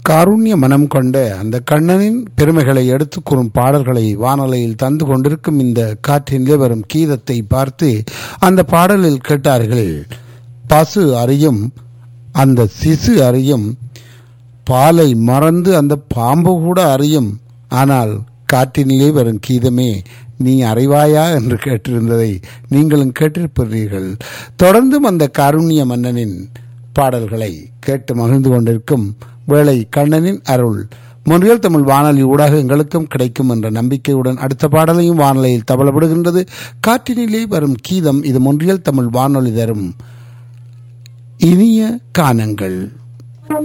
காருண்ய மனம் கொண்ட அந்த கண்ணனின் பெருமைகளை எடுத்துக் கூறும் பாடல்களை வானொலியில் தந்து கொண்டிருக்கும் இந்த காற்றிலே வரும் கீதத்தை பார்த்து அந்த பாடலில் கேட்டார்கள் பசு அறியும் அந்த சிசு அறியும் பாலை மறந்து அந்த பாம்பு கூட அறியும் ஆனால் காற்றினிலே வரும் கீதமே நீ அறிவாயா என்று கேட்டிருந்ததை நீங்களும் கேட்டிருப்பீர்கள் தொடர்ந்தும் அந்த காருண்ய மன்னனின் பாடல்களை கேட்டு மகிழ்ந்து கொண்டிருக்கும் வேளை கண்ணனின் அருள் மொழியல் தமிழ் வானொலி ஊடாக எங்களுக்கும் கிடைக்கும் என்ற நம்பிக்கையுடன் அடுத்த பாடலையும் வானொலியில் தவளப்படுகின்றது காற்றினிலே வரும் கீதம் இது மொன்றியல் தமிழ் வானொலி தரும் இனிய கானங்கள்